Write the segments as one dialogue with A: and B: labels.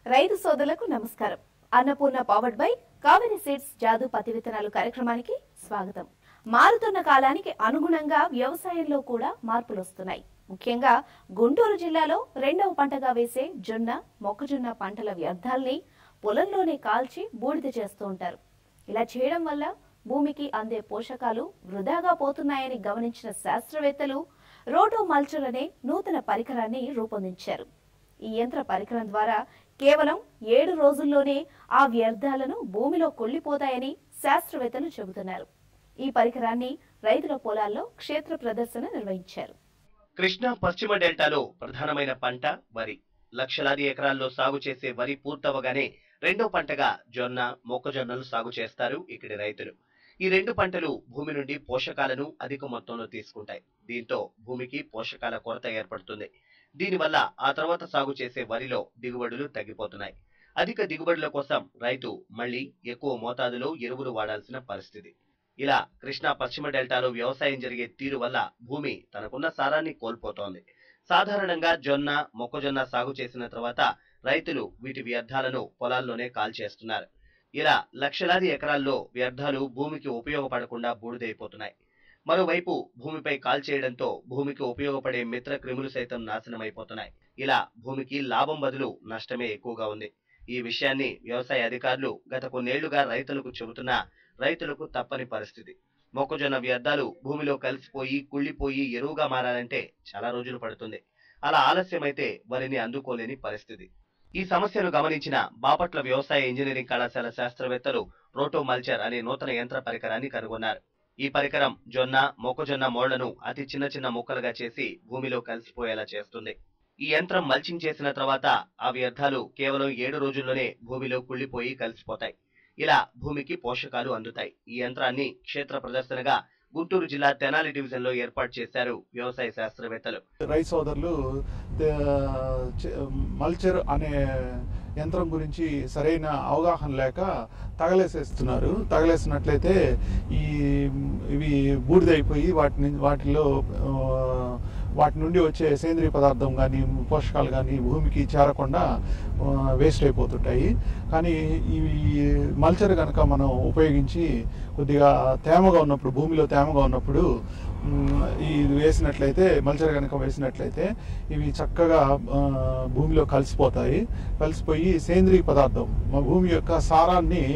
A: రైతు సోదరులకు నమస్కారం Annapurna powered by Kaveri seeds Jadoo పత్తి విత్తనాలు కార్యక్రమానికి స్వాగతం మారుతున్న కాలానికి అనుగుణంగా వ్యవసాయంలో కూడా మార్పులు వస్తున్నాయి ముఖ్యంగా గుంటూరు జిల్లాలో రెండవ పంటగా వేసే జొన్న మొక్కజొన్న పంటల వ్యర్థాల్ని పొలంలోనే కాల్చి బూడిద చేస్తూ ఉంటారు ఇలా చేయడం వల్ల భూమికి అందే పోషకాలు వృధాగా పోతున్నాయని గమనించిన శాస్త్రవేత్తలు రోటో మల్చర్ అనే నూతన పరికరాన్ని రూపొందించారు ఈ యంత్ర పరికరం ద్వారా కేవలం ఏడు రోజుల్లోనే ఆ వ్యర్థాలను భూమిలో కొల్లిపోతాయని శాస్త్రవేత్తలు చెబుతున్నారు ఈ పరికరాన్ని రైతుల పొలాల్లో క్షేత్ర ప్రదర్శన నిర్వహించారు
B: కృష్ణా పశ్చిమ డెల్టాలో ప్రధానమైన పంట వరి లక్షలాది ఎకరాల్లో సాగు చేసే వరి పూర్తవగానే రెండో పంటగా జొన్న మొక్కజొన్నలు సాగు చేస్తారు ఇక్కడి రైతులు ఈ రెండు పంటలు భూమి నుండి పోషకాలను అధిక మొత్తంలో తీసుకుంటాయి దీంతో భూమికి పోషకాల కొరత ఏర్పడుతుంది దీనివల్ల ఆ తర్వాత సాగు చేసే వరిలో దిగుబడులు తగ్గిపోతున్నాయి అధిక దిగుబడుల కోసం రైతు మళ్ళీ ఎక్కువ మోతాదులో ఎరువులు వాడాల్సిన పరిస్థితి ఇలా కృష్ణా పశ్చిమ డెల్టాలో వ్యవసాయం జరిగే తీరు వల్ల భూమి తనకున్న సారాన్ని కోల్పోతోంది సాధారణంగా జొన్న మొక్కజొన్న సాగు చేసిన తర్వాత రైతులు వీటి వ్యర్థాలను పొలాల్లోనే కాల్చేస్తున్నారు ఇలా లక్షలాది ఎకరాల్లో వ్యర్థాలు భూమికి ఉపయోగపడకుండా బూడిదైపోతున్నాయి మరోవైపు భూమిపై కాల్చేయడంతో భూమికి ఉపయోగపడే మిత్ర క్రిములు సైతం నాశనమైపోతున్నాయి ఇలా భూమికి లాభం బదులు నష్టమే ఎక్కువగా ఉంది ఈ విషయాన్ని వ్యవసాయ అధికారులు గత కొన్నేళ్లుగా రైతులకు చెబుతున్నా రైతులకు తప్పని పరిస్థితి మొక్కజొన్న వ్యర్థాలు భూమిలో కలిసిపోయి కుళ్ళిపోయి ఎరువుగా మారాలంటే చాలా రోజులు పడుతుంది అలా ఆలస్యమైతే వరిని అందుకోలేని పరిస్థితి ఈ సమస్యను గమనించిన బాపట్ల వ్యవసాయ ఇంజనీరింగ్ కళాశాల శాస్త్రవేత్తలు రోటో మల్చర్ అనే నూతన యంత్ర పరికరాన్ని కనుగొన్నారు ఈ పరికరం జొన్న మొక్కజొన్న మోళ్లను అతి చిన్న చిన్న ముక్కలుగా చేసి భూమిలో కలిసిపోయేలా చేస్తుంది ఈ యంత్రం మల్చింగ్ చేసిన తర్వాత ఆ వ్యర్థాలు కేవలం ఏడు రోజుల్లోనే భూమిలో కుళ్ళిపోయి కలిసిపోతాయి ఇలా భూమికి పోషకాలు అందుతాయి ఈ యంత్రాన్ని క్షేత్ర ప్రదర్శనగా గుంటూరు జిల్లా తెనాలి డివిజన్ లో ఏర్పాటు చేశారు వ్యవసాయ శాస్త్రవేత్తలు
C: రైతు సోదరులు తే- చ- మల్చర్ అనే యంత్రం గురించి సరైన అవగాహన లేక తగలేసేస్తున్నారు తగలేసినట్లయితే ఈ ఇవి బూడిదైపోయి వాటిని వాటిలో ఆ, వాటి నుండి వచ్చే సేంద్రియ పదార్థం కానీ పోషకాలు కానీ భూమికి చేరకుండా వేస్ట్ అయిపోతుంటాయి కానీ ఇవి మల్చర్ కనుక మనం ఉపయోగించి కొద్దిగా తేమగా ఉన్నప్పుడు భూమిలో తేమగా ఉన్నప్పుడు మ్, ఇది వేసినట్లయితే మల్చర్ కనుక వేసినట్లయితే ఇవి చక్కగా ఆ, భూమిలో కలిసిపోతాయి కలిసిపోయి సేంద్రియ పదార్థం మా భూమి యొక్క సారాన్ని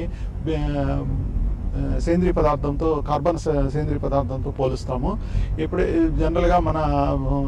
C: ఆ, సేంద్రియ పదార్థంతో కార్బన్ సే- సేంద్రియ పదార్థంతో పోలుస్తాము ఇప్పుడు జనరల్గా మన ఆ,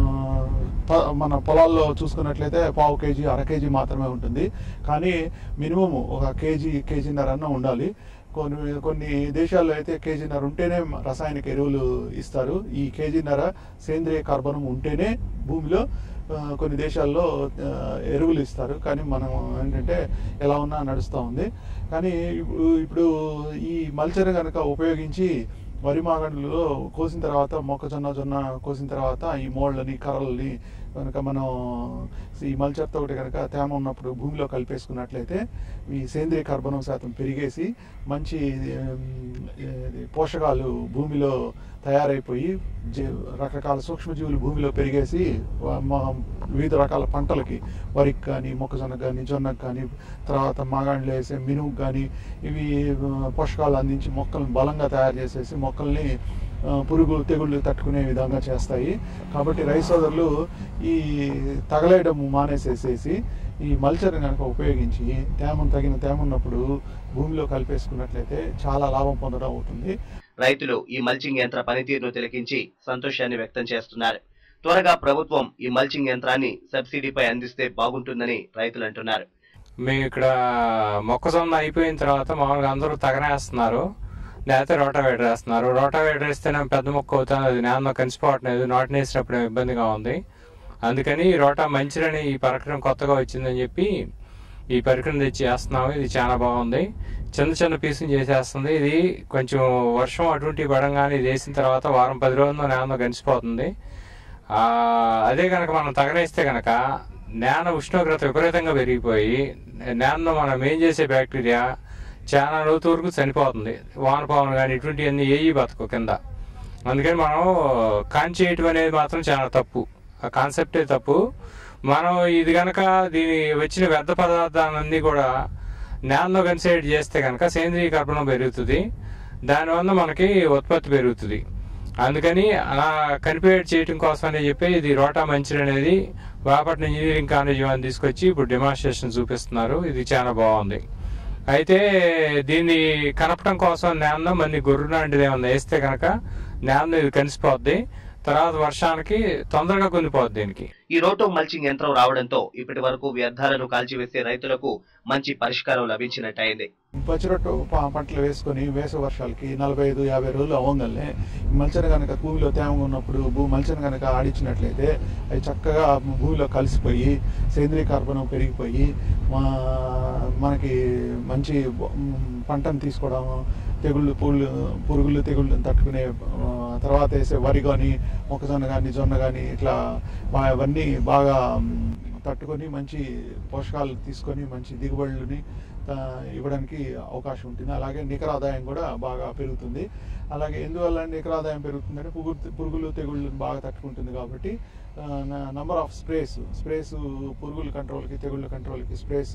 C: ప- మన పొలాల్లో చూసుకున్నట్లయితే పావు కేజీ అర కేజీ మాత్రమే ఉంటుంది కానీ మినిమం ఒక కేజీ కేజీన్నర అన్న ఉండాలి కొన్ని కొన్ని దేశాల్లో అయితే కేజీన్నర ఉంటేనే రసాయనిక ఎరువులు ఇస్తారు ఈ కేజీన్నర సేంద్రియ కార్బనం ఉంటేనే భూమిలో ఆ, కొన్ని దేశాల్లో ఆ, ఎరువులు ఇస్తారు కానీ మనం ఏంటంటే ఎలా ఉన్నా నడుస్తూ ఉంది కానీ ఇప్పుడు ఇప్పుడు ఈ మల్చర్ కనుక ఉపయోగించి వరి మాగండ్లలో కోసిన తర్వాత మొక్కజొన్న జొన్న కోసిన తర్వాత ఈ మోళ్ళని కర్రల్ని కనుక మనం ఈ మల్చర్తో ఒకటి కనుక తేమ ఉన్నప్పుడు భూమిలో కలిపేసుకున్నట్లయితే ఈ సేంద్రియ కార్బనం శాతం పెరిగేసి మంచి ఉమ్, ఇది పోషకాలు భూమిలో తయారైపోయి జీ- రకరకాల సూక్ష్మజీవులు భూమిలో పెరిగేసి వ- మ- వివిధ రకాల పంటలకి వరికి కానీ మొక్కజొన్నకు కానీ జొన్నకు కానీ తర్వాత మాగాండ్లు వేసే మినుముకు కానీ ఇవి ఆ, పోషకాలు అందించి మొక్కలను బలంగా తయారు చేసేసి మొక్కల్ని ఆ, పురుగులు తెగుళ్ళు తట్టుకునే విధంగా చేస్తాయి కాబట్టి రైతు సోదరులు ఈ తగలేయడం మానేసేసేసి ఈ మల్చర్ కనుక ఉపయోగించి తేమ తగిన తేమ ఉన్నప్పుడు భూమిలో కలిపేసుకున్నట్లయితే చాలా లాభం పొందడం అవుతుంది
B: రైతులు ఈ మల్చింగ్ యంత్ర పనితీరును తిలకించి సంతోషాన్ని వ్యక్తం చేస్తున్నారు త్వరగా ప్రభుత్వం ఈ మల్చింగ్ యంత్రాన్ని సబ్సిడీపై అందిస్తే బాగుంటుందని రైతులు అంటున్నారు
D: మేము ఇక్కడ మొక్కజొన్న అయిపోయిన తర్వాత మామూలుగా అందరూ తగనేస్తున్నారు లేకపోతే రోటావేటర్ వేస్తున్నారు రోటావేటర్ వేస్తేనే పెద్ద మొక్క అవుతుంది అది నేలలో కలిసిపోవట్లేదు నాటు వేసినప్పుడు ఏమో ఇబ్బందిగా ఉంది అందుకని ఈ రోటా మంచిరని ఈ పరికరం కొత్తగా వచ్చిందని చెప్పి ఈ పరికరం తెచ్చి వేస్తున్నాము ఇది చాలా బాగుంది చిన్న చిన్న పీసులు చేసేస్తుంది ఇది కొంచెం వర్షం అటువంటి పడంగానే ఇది వేసిన తర్వాత వారం పది రోజుల్లో నేలలో కలిసిపోతుంది ఆ, అదే కనుక మనం తగలేస్తే కనుక నేల ఉష్ణోగ్రత విపరీతంగా పెరిగిపోయి నేలలో మనం ఏం చేసే బ్యాక్టీరియా చాలా లోతు వరకు చనిపోతుంది వానపాములు కానీ ఇటువంటివన్నీ ఏవి బతకు కింద అందుకని మనం కాంచేయటం అనేది మాత్రం చాలా తప్పు ఆ కాన్సెప్టే తప్పు మనం ఇది గనక దీని వచ్చిన వ్యర్థ పదార్థాలన్నీ కూడా నేలలో కన్సిడర్ చేస్తే కనుక సేంద్రీయ కర్బనం పెరుగుతుంది దానివల్ల మనకి ఉత్పత్తి పెరుగుతుంది అందుకని అలా కనిపేట్ చేయడం కోసమని చెప్పి ఇది రోటా మంచిర్ అనేది బాపట్ల ఇంజనీరింగ్ కాలేజ్ వాళ్ళని తీసుకొచ్చి ఇప్పుడు డెమాన్స్ట్రేషన్ చూపిస్తున్నారు ఇది చాలా బాగుంది అయితే దీన్ని కనపడం కోసం నేలలో మళ్ళీ గొర్రె లాంటిది ఏమన్నా వేస్తే కనుక నేలలో ఇది కలిసిపోద్ది తర్వాత వర్షానికి తొందరగా కుందిపోద్ది దీనికి
B: ఈ రోటో మల్చింగ్ యంత్రం రావడంతో ఇప్పటి వరకు వ్యర్థాలను కాల్చివేసే రైతులకు మంచి పరిష్కారం లభించినట్టయింది
C: పచ్చిరొట్టు ప- పంటలు వేసుకొని వేసవి వర్షాలకి నలభై ఐదు యాభై రోజులు అవ్వగానే మల్చన కనుక భూమిలో తేమగా ఉన్నప్పుడు భూ మల్చన కనుక ఆడించినట్లయితే అవి చక్కగా భూమిలో కలిసిపోయి సేంద్రీయ కార్బనం పెరిగిపోయి మా- మనకి మంచి బ- పంటను తీసుకోవడం తెగుళ్ళు పూలు పురుగులు తెగుళ్ళు తట్టుకునే ఆ, తర్వాత వేసే వరి కానీ మొక్కజొన్న కానీ జొన్న కానీ ఇట్లా బా- అవన్నీ బాగా మ్, తట్టుకొని మంచి పోషకాలు తీసుకొని మంచి దిగుబడులని ఆ, ఇవ్వడానికి అవకాశం ఉంటుంది అలాగే నికర ఆదాయం కూడా బాగా పెరుగుతుంది అలాగే ఎందువల్ల నికర ఆదాయం పెరుగుతుందంటే పురుగు పురుగులు తెగుళ్ళు బాగా తట్టుకుంటుంది కాబట్టి నంబర్ ఆఫ్ స్ప్రేస్ స్ప్రేస్ పురుగుల కంట్రోల్కి తెగుళ్ళ కంట్రోల్కి స్ప్రేస్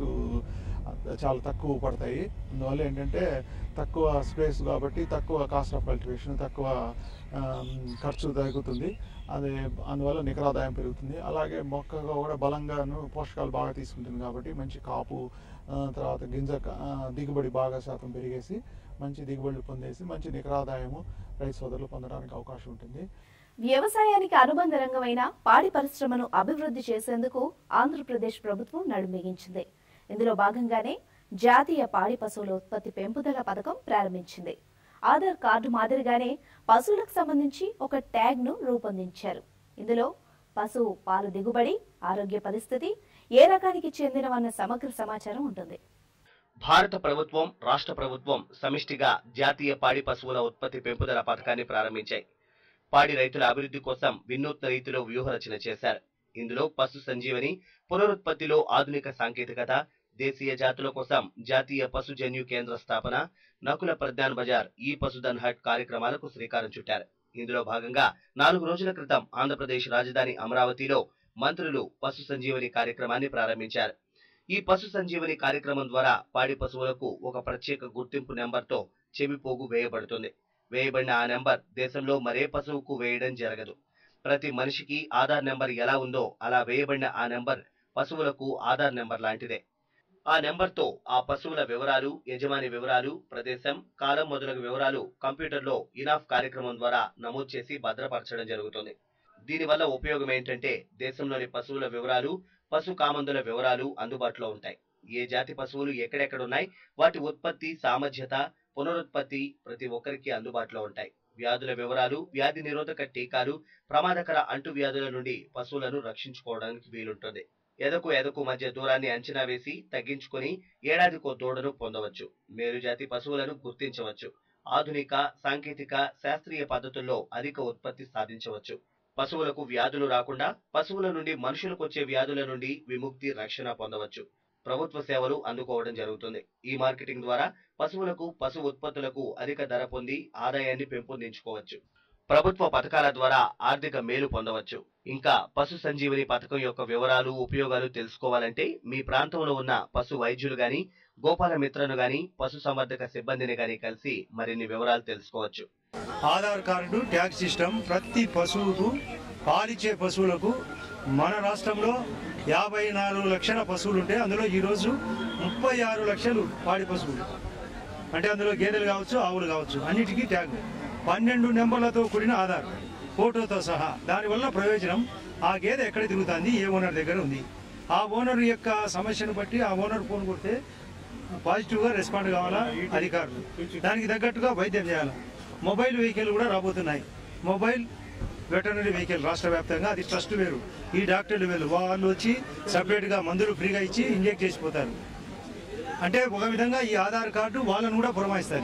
C: చాలా తక్కువ పడతాయి అందువల్ల ఏంటంటే తక్కువ స్ప్రేస్ కాబట్టి తక్కువ కాస్ట్ ఆఫ్ కల్టివేషన్ తక్కువ ఆ, ఖర్చు తగ్గుతుంది అదే అందువల్ల నికర ఆదాయం పెరుగుతుంది అలాగే మొక్కగా కూడా బలంగాను పోషకాలు బాగా తీసుకుంటుంది కాబట్టి మంచి కాపు ఆ, తర్వాత గింజ క- ఆ, దిగుబడి బాగా శాతం పెరిగేసి మంచి దిగుబడులు పొందేసి మంచి నికర ఆదాయము రైతు సోదరులు పొందడానికి అవకాశం ఉంటుంది
A: వ్యవసాయానికి అనుబంధ రంగమైన పాడి పరిశ్రమను అభివృద్ధి చేసేందుకు ఆంధ్రప్రదేశ్ ప్రభుత్వం నడుమిగించింది ఇందులో భాగంగానే జాతీయ పాడి పశువుల ఉత్పత్తి పెంపుదల పథకం ప్రారంభించింది ఆధార్ కార్డు మాదిరిగానే పశువులకు సంబంధించి ఒక ట్యాగ్ ను రూపొందించారు ఇందులో పశువు పాలు దిగుబడి ఆరోగ్య పరిస్థితి ఏ రకానికి చెందినవన్న సమగ్ర సమాచారం ఉంటుంది
B: భారత ప్రభుత్వం రాష్ట్ర ప్రభుత్వం సమిష్టిగా జాతీయ పాడి పశువుల ఉత్పత్తి పెంపుదల పథకాన్ని ప్రారంభించాయి పాడి రైతుల అభివృద్ధి కోసం వినూత్న రీతిలో వ్యూహరచన చేశారు ఇందులో పశు సంజీవని పునరుత్పత్తిలో ఆధునిక సాంకేతికత దేశీయ జాతుల కోసం జాతీయ పశుజన్యు కేంద్ర స్థాపన నకుల ప్రజ్ఞాన్ బజార్ ఈ పశుధన్ హట్ కార్యక్రమాలకు శ్రీకారం చుట్టారు ఇందులో భాగంగా నాలుగు రోజుల క్రితం ఆంధ్రప్రదేశ్ రాజధాని అమరావతిలో మంత్రులు పశు సంజీవని కార్యక్రమాన్ని ప్రారంభించారు ఈ పశు సంజీవని కార్యక్రమం ద్వారా పాడి పశువులకు ఒక ప్రత్యేక గుర్తింపు నెంబర్తో చెవిపోగు వేయబడుతుంది వేయబడిన ఆ నెంబర్ దేశంలో మరే పశువుకు వేయడం జరగదు ప్రతి మనిషికి ఆధార్ నెంబర్ ఎలా ఉందో అలా వేయబడిన ఆ నెంబర్ పశువులకు ఆధార్ నెంబర్ లాంటిదే ఆ నెంబర్తో ఆ పశువుల వివరాలు యజమాని వివరాలు ప్రదేశం కాలం మొదలగు వివరాలు కంప్యూటర్లో ఇనాఫ్ కార్యక్రమం ద్వారా నమోదు చేసి భద్రపరచడం జరుగుతుంది దీనివల్ల ఉపయోగం ఏంటంటే దేశంలోని పశువుల వివరాలు పశు కామందుల వివరాలు అందుబాటులో ఉంటాయి ఏ జాతి పశువులు ఎక్కడెక్కడున్నాయి వాటి ఉత్పత్తి సామర్థ్యత పునరుత్పత్తి ప్రతి ఒక్కరికి అందుబాటులో ఉంటాయి వ్యాధుల వివరాలు వ్యాధి నిరోధక టీకాలు ప్రమాదకర అంటువ్యాధుల నుండి పశువులను రక్షించుకోవడానికి వీలుంటుంది ఎదకు ఎదకు మధ్య దూరాన్ని అంచనా వేసి తగ్గించుకొని ఏడాదికో దూడను పొందవచ్చు మేలుజాతి పశువులను గుర్తించవచ్చు ఆధునిక సాంకేతిక శాస్త్రీయ పద్ధతుల్లో అధిక ఉత్పత్తి సాధించవచ్చు పశువులకు వ్యాధులు రాకుండా పశువుల నుండి మనుషులకు వచ్చే వ్యాధుల నుండి విముక్తి రక్షణ పొందవచ్చు ప్రభుత్వ సేవలు అందుకోవడం జరుగుతుంది ఈ మార్కెటింగ్ ద్వారా పశువులకు పశు ఉత్పత్తులకు అధిక ధర పొంది ఆదాయాన్ని పెంపొందించుకోవచ్చు ప్రభుత్వ పథకాల ద్వారా ఆర్థిక మేలు పొందవచ్చు ఇంకా పశు సంజీవని పథకం యొక్క వివరాలు ఉపయోగాలు తెలుసుకోవాలంటే మీ ప్రాంతంలో ఉన్న పశు వైద్యులు గాని గోపాల మిత్రను గాని పశు సంవర్ధక సిబ్బందిని గాని కలిసి మరిన్ని వివరాలు తెలుసుకోవచ్చు
E: ఆధార్ కార్డు ట్యాక్స్ సిస్టమ్ ప్రతి పశువుకు పాలిచ్చే పశువులకు మన రాష్ట్రంలో యాభై నాలుగు లక్షల పశువులు ఉంటే అందులో ఈరోజు ముప్పై ఆరు లక్షలు పాడి పశువులు అంటే అందులో గేదెలు కావచ్చు ఆవులు కావచ్చు అన్నిటికీ ట్యాగ్ పన్నెండు నెంబర్లతో కూడిన ఆధార్ ఫోటోతో సహా దానివల్ల ప్రయోజనం ఆ గేదె ఎక్కడ తిరుగుతుంది ఏ ఓనర్ దగ్గర ఉంది ఆ ఓనర్ యొక్క సమస్యను బట్టి ఆ ఓనర్ ఫోన్ కొడితే పాజిటివ్గా రెస్పాండ్ కావాలా అధికారులు దానికి తగ్గట్టుగా వైద్యం చేయాలి మొబైల్ వెహికల్ కూడా రాబోతున్నాయి మొబైల్ వెటర్నరీ వెహికల్ రాష్ట్ర వ్యాప్తంగా అది ట్రస్ట్ వేరు ఈ డాక్టర్లు వేరు వాళ్ళు వచ్చి సపరేట్గా మందులు ఫ్రీగా ఇచ్చి ఇంజెక్ట్ చేసిపోతారు అంటే ఒక విధంగా ఈ ఆధార్ కార్డు వాళ్ళను కూడా పురమాయిస్తుంది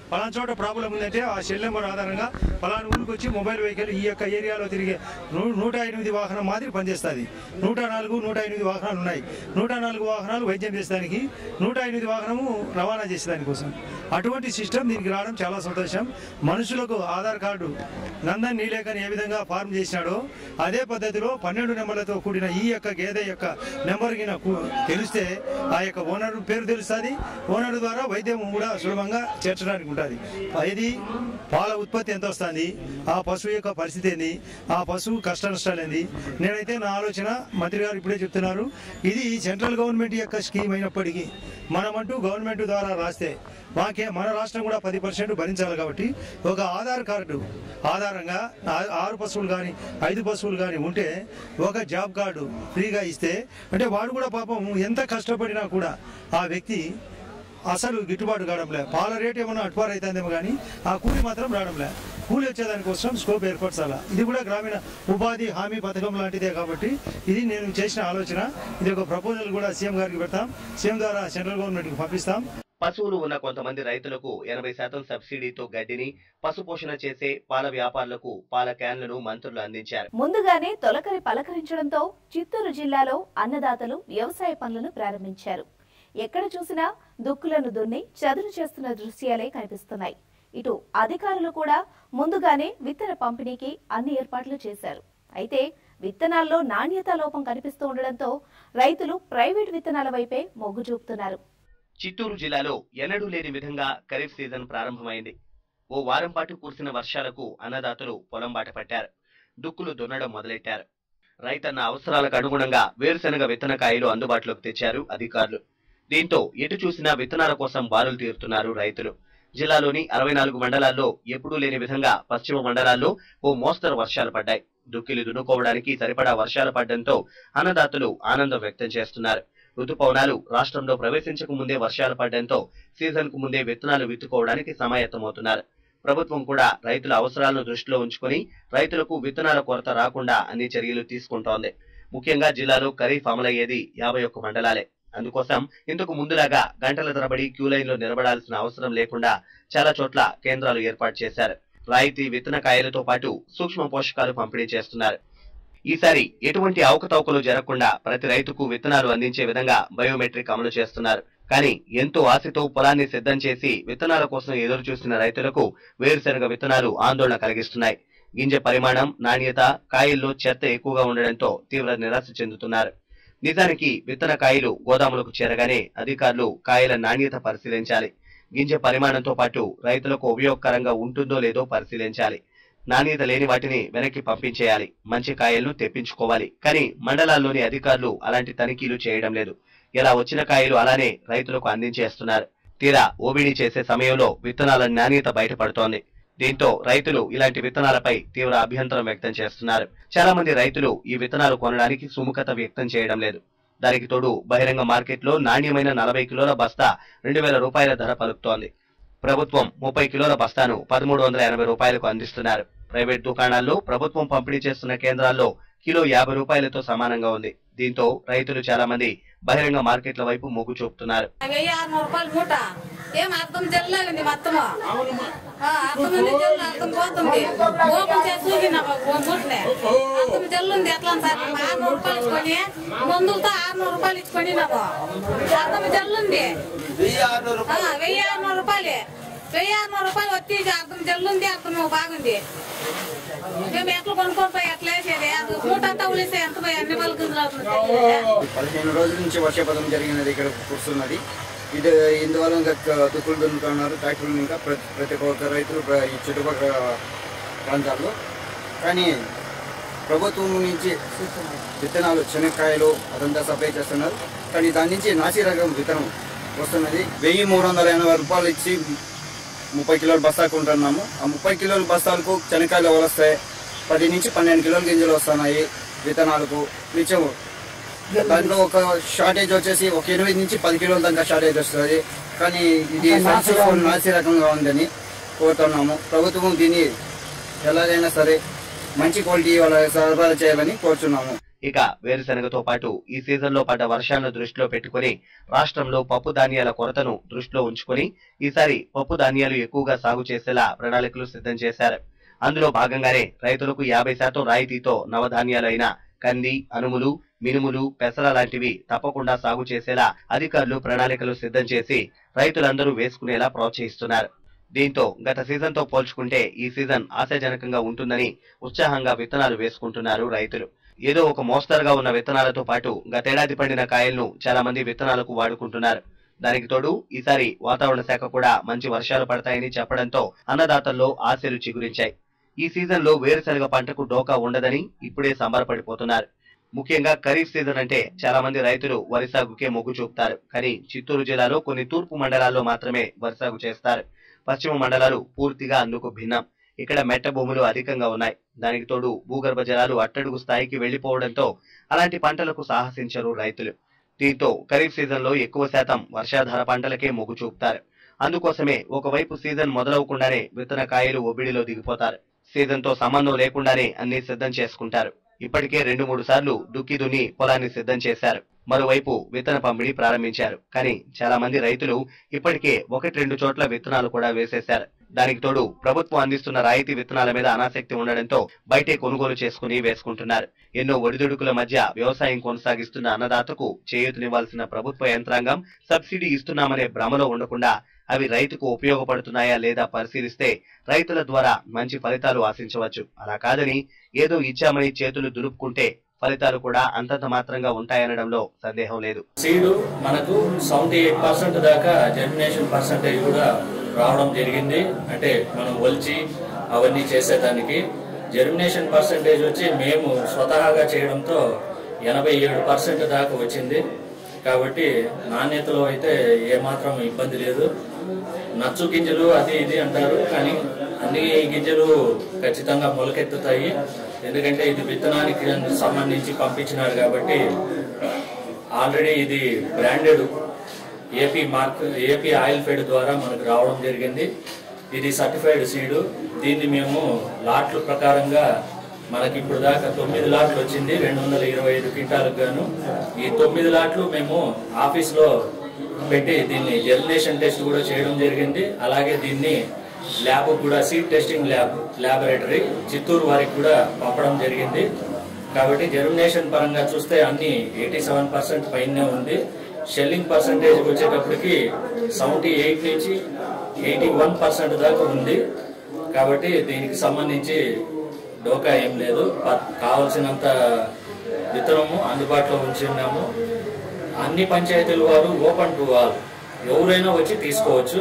E: పలానా చోట ప్రాబ్లం ఉందంటే ఆ సెల్ నెంబర్ ఆధారంగా పలానా ఊరికి వచ్చి మొబైల్ వెహికల్ ఈ యొక్క ఏరియాలో తిరిగే నూ- నూట ఎనిమిది వాహనం మాదిరి పనిచేస్తుంది నూట నాలుగు నూట ఎనిమిది వాహనాలు ఉన్నాయి నూట నాలుగు వాహనాలు వైద్యం చేసేదానికి నూట ఎనిమిది వాహనము రవాణా చేసేదాని కోసం అటువంటి సిస్టమ్ దీనికి రావడం చాలా సంతోషం మనుషులకు ఆధార్ కార్డు నందన్ నీలేకని ఏ విధంగా ఫార్మ్ చేసినాడో అదే పద్ధతిలో పన్నెండు నెంబర్లతో కూడిన ఈ యొక్క గేదె యొక్క నెంబర్ గిన కు- తెలిస్తే ఆ యొక్క ఓనర్ పేరు తెలుస్తుంది ఓనర్ ద్వారా వైద్యం కూడా సులభంగా చేర్చడానికి ఉంటుంది ఇది పాల ఉత్పత్తి ఎంత వస్తుంది ఆ పశువు యొక్క పరిస్థితి ఏంది ఆ పశువు కష్ట నష్టాలు ఏంది నేనైతే నా ఆలోచన మంత్రి గారు ఇప్పుడే చెప్తున్నారు ఇది సెంట్రల్ గవర్నమెంట్ యొక్క స్కీమ్ అయినప్పటికీ మనమంటూ గవర్నమెంట్ ద్వారా రాస్తే మాకే మన రాష్ట్రం కూడా పది పర్సెంట్ భరించాలి కాబట్టి ఒక ఆధార్ కార్డు ఆధారంగా ఆ- ఆరు పశువులు కానీ ఐదు పశువులు కానీ ఉంటే ఒక జాబ్ కార్డు ఫ్రీగా ఇస్తే అంటే వాడు కూడా పాపం ఎంత కష్టపడినా కూడా ఆ వ్యక్తి అసలు గిట్టుబాటు కావడంలే పాల రేట్ ఏమన్నా అటుపారు అవుతుందేమో కానీ ఆ కూలి మాత్రం రావడంలే కూలి వచ్చేదానికోసం స్కోప్ ఏర్పరచాలా ఇది కూడా గ్రామీణ ఉపాధి హామీ పథకం లాంటిదే కాబట్టి ఇది నేను చేసిన ఆలోచన ఇది ఒక ప్రపోజల్ కూడా సీఎం గారికి పెడతాం సీఎం ద్వారా సెంట్రల్ గవర్నమెంట్కి పంపిస్తాం
B: పశువులు ఉన్న కొంతమంది రైతులకు ఎనభై శాతం సబ్సిడీతో గడ్డిని పశుపోషణ చేసే పాల వ్యాపారులకు పాల క్యాన్లను మంత్రులు అందించారు
A: ముందుగానే తొలకరి పలకరించడంతో చిత్తూరు జిల్లాలో అన్నదాతలు వ్యవసాయ పనులను ప్రారంభించారు ఎక్కడ చూసినా దుక్కులను దున్ని చదును చేస్తున్న దృశ్యాలే కనిపిస్తున్నాయి ఇటు అధికారులు కూడా ముందుగానే విత్తన పంపిణీకి అన్ని ఏర్పాట్లు చేశారు అయితే విత్తనాల్లో నాణ్యత లోపం కనిపిస్తూ ఉండడంతో రైతులు ప్రైవేట్ విత్తనాల వైపే మొగ్గు చూపుతున్నారు
B: చిత్తూరు జిల్లాలో ఎన్నడూ లేని విధంగా ఖరీఫ్ సీజన్ ప్రారంభమైంది ఓ వారం పాటు కురిసిన వర్షాలకు అన్నదాతలు పొలం బాట పట్టారు దుక్కులు దున్నడం మొదలెట్టారు రైతన్న అవసరాలకు అనుగుణంగా వేరుశనగ విత్తన కాయలు అందుబాటులోకి తెచ్చారు అధికారులు దీంతో ఎటు చూసినా విత్తనాల కోసం బారులు తీరుతున్నారు రైతులు జిల్లాలోని అరవై నాలుగు మండలాల్లో ఎప్పుడూ లేని విధంగా పశ్చిమ మండలాల్లో ఓ మోస్తరు వర్షాలు పడ్డాయి దుక్కిలు దున్నుకోవడానికి సరిపడా వర్షాలు పడడంతో అన్నదాతలు ఆనందం వ్యక్తం చేస్తున్నారు ఋతుపవనాలు రాష్ట్రంలో ప్రవేశించక ముందే వర్షాలు పడడంతో సీజన్ కు ముందే విత్తనాలు విత్తుకోవడానికి సమాయత్తమవుతున్నారు ప్రభుత్వం కూడా రైతుల అవసరాలను దృష్టిలో ఉంచుకొని రైతులకు విత్తనాల కొరత రాకుండా అన్ని చర్యలు తీసుకుంటోంది ముఖ్యంగా జిల్లాలో ఖరీఫ్ అమలయ్యేది యాభై ఒక్క మండలాలే అందుకోసం ఇంతకు ముందులాగా గంటల తరబడి క్యూ లైన్ లో నిలబడాల్సిన అవసరం లేకుండా చాలా చోట్ల కేంద్రాలు ఏర్పాటు చేశారు రాయితీ విత్తన కాయలతో పాటు సూక్ష్మ పోషకాలు పంపిణీ చేస్తున్నారు ఈసారి ఎటువంటి అవకతవకలు జరగకుండా ప్రతి రైతుకు విత్తనాలు అందించే విధంగా బయోమెట్రిక్ అమలు చేస్తున్నారు కానీ ఎంతో ఆశతో పొలాన్ని సిద్ధం చేసి విత్తనాల కోసం ఎదురు చూసిన రైతులకు వేరుశనగ విత్తనాలు ఆందోళన కలిగిస్తున్నాయి గింజ పరిమాణం నాణ్యత కాయల్లో చెత్త ఎక్కువగా ఉండడంతో తీవ్ర నిరాశ చెందుతున్నారు నిజానికి విత్తన కాయలు గోదాములకు చేరగానే అధికారులు కాయల నాణ్యత పరిశీలించాలి గింజ పరిమాణంతో పాటు రైతులకు ఉపయోగకరంగా ఉంటుందో లేదో పరిశీలించాలి నాణ్యత లేని వాటిని వెనక్కి పంపించేయాలి మంచి కాయలను తెప్పించుకోవాలి కానీ మండలాల్లోని అధికారులు అలాంటి తనిఖీలు చేయడం లేదు ఇలా వచ్చిన కాయలు అలానే రైతులకు అందించేస్తున్నారు తీరా ఓబిడి చేసే సమయంలో విత్తనాల నాణ్యత బయటపడుతోంది దీంతో రైతులు ఇలాంటి విత్తనాలపై తీవ్ర అభ్యంతరం వ్యక్తం చేస్తున్నారు చాలా మంది రైతులు ఈ విత్తనాలు కొనడానికి సుముఖత వ్యక్తం చేయడం లేదు దానికి తోడు బహిరంగ మార్కెట్లో నాణ్యమైన నలభై కిలోల బస్తా రెండు వేల రూపాయల ధర పలుకుతోంది ప్రభుత్వం ముప్పై కిలోల బస్తాను పదమూడు వందల ఎనభై రూపాయలకు అందిస్తున్నారు ప్రైవేట్ దుకాణాల్లో ప్రభుత్వం పంపిణీ చేస్తున్న కేంద్రాల్లో కిలో యాభై రూపాయలతో సమానంగా ఉంది దీంతో రైతులు చాలా మంది బహిరంగ మార్కెట్ల వైపు మొగ్గు చూపుతున్నారు
F: వెయ్యి ఆరునూరు రూపాయలు మూట ఏం అర్థం జల్లేదండి మొత్తము ఆ, అర్థం ఉంది జల్లు అర్థం పోతుంది ఓపెన్ చేసి చూసిన మూటనే అర్థం జల్లుంది ఎట్లా సార్ ఆరునూరు రూపాయలు ఇచ్చుకొని మందులతో ఆరునూరు రూపాయలు ఇచ్చుకొని నాకు అర్థం జల్లుంది ఆ, వెయ్యి ఆరునూరు రూపాయలు వెయ్యి ఆరునూరు రూపాయలు వచ్చి అర్థం జల్లుంది అర్థం బాగుంది మేము ఎట్లా కొనుక్కొని ఎట్లా వేసేది అది మూట అంతా ఉలిస్తే ఎంత పోయి అన్ని పలుకుందులు అవుతుంది
G: పదిహేను రోజుల నుంచి వర్షపాతం జరిగినది ఇక్కడ కురుస్తున్నది ఇది ఇందువల్ల ఇంకా క- దుక్కులు దున్నుతున్నారు ట్రాక్టర్లు ఇంకా ప్రతి ప్రతి ఒక్క రైతులు ప్ర- ఈ చుట్టుపక్కల ప్రాంతాల్లో కానీ ప్రభుత్వం నుంచి విత్తనాలు శనక్కాయలు అదంతా సప్లై చేస్తున్నారు కానీ దాని నుంచి నాసి రకం విత్తనం వస్తున్నది వెయ్యి మూడు వందల ఎనభై రూపాయలు ఇచ్చి ముప్పై కిలోల బస్తా కొంటున్నాము ఆ ముప్పై కిలోల బస్తాలకు శనక్కాయలు ఎవరు వస్తాయి పది నుంచి పన్నెండు కిలోల గింజలు వస్తున్నాయి విత్తనాలకు నిత్యం దాంట్లో ఒక షార్టేజ్ వచ్చేసి ఒక ఎనిమిది నుంచి పది కిలోల దాకా షార్టేజ్ వస్తుంది కానీ ఇది సక్సెస్ఫుల్ నాసి రకంగా ఉందని కోరుతున్నాము ప్రభుత్వం దీన్ని ఎలాగైనా సరే మంచి క్వాలిటీ వాళ్ళ సరఫరా చేయాలని కోరుచున్నాము
B: ఇక వేరుశనగతో పాటు ఈ సీజన్లో పడ్డ వర్షాలను దృష్టిలో పెట్టుకుని రాష్ట్రంలో పప్పు ధాన్యాల కొరతను దృష్టిలో ఉంచుకుని ఈసారి పప్పు ధాన్యాలు ఎక్కువగా సాగు చేసేలా ప్రణాళికలు సిద్ధం చేశారు అందులో భాగంగానే రైతులకు యాభై శాతం రాయితీతో నవధాన్యాలైన కంది అనుములు మినుములు పెసర లాంటివి తప్పకుండా సాగు చేసేలా అధికారులు ప్రణాళికలు సిద్ధం చేసి రైతులందరూ వేసుకునేలా ప్రోత్సహిస్తున్నారు దీంతో గత సీజన్ తో పోల్చుకుంటే ఈ సీజన్ ఆశాజనకంగా ఉంటుందని ఉత్సాహంగా విత్తనాలు వేసుకుంటున్నారు రైతులు ఏదో ఒక మోస్తరుగా ఉన్న విత్తనాలతో పాటు గతేడాది పండిన కాయలను చాలా మంది విత్తనాలకు వాడుకుంటున్నారు దానికి తోడు ఈసారి వాతావరణ శాఖ కూడా మంచి వర్షాలు పడతాయని చెప్పడంతో అన్నదాతల్లో ఆశలు చిగురించాయి ఈ సీజన్ లో వేరుశనగ పంటకు డోకా ఉండదని ఇప్పుడే సంబరపడిపోతున్నారు ముఖ్యంగా ఖరీఫ్ సీజన్ అంటే చాలా మంది రైతులు వరి సాగుకే మొగ్గు చూపుతారు కానీ చిత్తూరు జిల్లాలో కొన్ని తూర్పు మండలాల్లో మాత్రమే వరి సాగు చేస్తారు పశ్చిమ మండలాలు పూర్తిగా అందుకు భిన్నం ఇక్కడ మెట్ట భూములు అధికంగా ఉన్నాయి దానికి తోడు భూగర్భ జలాలు అట్టడుగు స్థాయికి వెళ్లిపోవడంతో అలాంటి పంటలకు సాహసించరు రైతులు దీంతో ఖరీఫ్ సీజన్ లో ఎక్కువ శాతం వర్షాధార పంటలకే మొగ్గు చూపుతారు అందుకోసమే ఒకవైపు సీజన్ మొదలవకుండానే విత్తన కాయలు ఒబిడిలో దిగిపోతారు సీజన్ తో సంబంధం లేకుండానే అన్ని సిద్ధం చేసుకుంటారు ఇప్పటికే రెండు మూడు సార్లు దుక్కి దున్ని పొలాన్ని సిద్ధం చేశారు మరోవైపు విత్తన పంపిణీ ప్రారంభించారు కానీ చాలా మంది రైతులు ఇప్పటికే ఒకటి రెండు చోట్ల విత్తనాలు కూడా వేసేశారు దానికి తోడు ప్రభుత్వం అందిస్తున్న రాయితీ విత్తనాల మీద అనాసక్తి ఉండడంతో బయటే కొనుగోలు చేసుకుని వేసుకుంటున్నారు ఎన్నో ఒడిదుడుకుల మధ్య వ్యవసాయం కొనసాగిస్తున్న అన్నదాతకు చేయూతనివ్వాల్సిన ప్రభుత్వ యంత్రాంగం సబ్సిడీ ఇస్తున్నామనే భ్రమలో ఉండకుండా అవి రైతుకు ఉపయోగపడుతున్నాయా లేదా పరిశీలిస్తే రైతుల ద్వారా మంచి ఫలితాలు ఆశించవచ్చు అలా కాదని ఏదో ఇచ్చామని చేతులు దులుపుకుంటే ఫలితాలు కూడా అంతంత మాత్రంగా ఉంటాయనడంలో సందేహం లేదు
H: సీడు మనకు సెవెంటీ ఎయిట్ పర్సెంట్ దాకా జర్మినేషన్ పర్సెంటేజ్ కూడా రావడం జరిగింది అంటే మనం ఒలిచి అవన్నీ చేసేదానికి జర్మినేషన్ పర్సెంటేజ్ వచ్చి మేము స్వతహాగా చేయడంతో ఎనభై ఏడు పర్సెంట్ దాకా వచ్చింది కాబట్టి నాణ్యతలో అయితే ఏమాత్రం ఇబ్బంది లేదు నచ్చు గింజలు అది ఇది అంటారు కానీ అన్ని గింజలు ఖచ్చితంగా మొలకెత్తుతాయి ఎందుకంటే ఇది విత్తనానికి సంబంధించి పంపించినారు కాబట్టి ఆల్రెడీ ఇది branded AP mark AP oil fed ద్వారా మనకు రావడం జరిగింది ఇది సర్టిఫైడ్ సీడు దీన్ని మేము లాట్ల ప్రకారంగా మనకి ఇప్పుడు దాకా తొమ్మిది లాట్లు వచ్చింది రెండు వందల ఇరవై ఐదు క్వింటాలకు గాను ఈ తొమ్మిది లాట్లు మేము ఆఫీస్లో పెట్టి దీన్ని జర్మినేషన్ టెస్ట్ కూడా చేయడం జరిగింది అలాగే దీన్ని ల్యాబ్ కూడా seed testing lab laboratory Chittoor వారికి కూడా పంపడం జరిగింది కాబట్టి జర్మినేషన్ పరంగా చూస్తే అన్ని ఎయిటీ సెవెన్ పర్సెంట్ పైనే ఉంది షెల్లింగ్ పర్సంటేజ్ వచ్చేటప్పటికి సెవెంటీ ఎయిట్ నుంచి ఎయిటీ వన్ పర్సెంట్ దాకా ఉంది కాబట్టి దీనికి సంబంధించి డోకా ఏం లేదు ప- కావలసినంత విత్తనము అందుబాటులో ఉంచి ఉన్నాము అన్ని పంచాయతీల వారు ఓపెన్ టు ఆల్ ఎవరైనా వచ్చి తీసుకోవచ్చు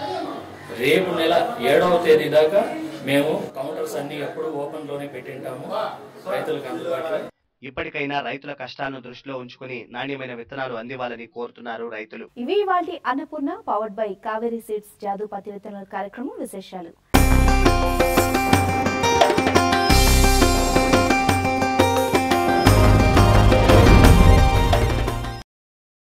H: రేపు నెల ఏడవ తేదీ దాకా మేము కౌంటర్స్ అన్ని ఎప్పుడు ఓపెన్ లోనే పెట్టింటాము రైతులకు అందుబాటులో
B: ఇప్పటికైనా రైతుల కష్టాలను దృష్టిలో ఉంచుకుని నాణ్యమైన విత్తనాలు అందివ్వాలని కోరుతున్నారు రైతులు
A: ఇవి వాటి Annapurna powered by Kaveri seeds Jadoo పత్తి విత్తనాల కార్యక్రమం విశేషాలు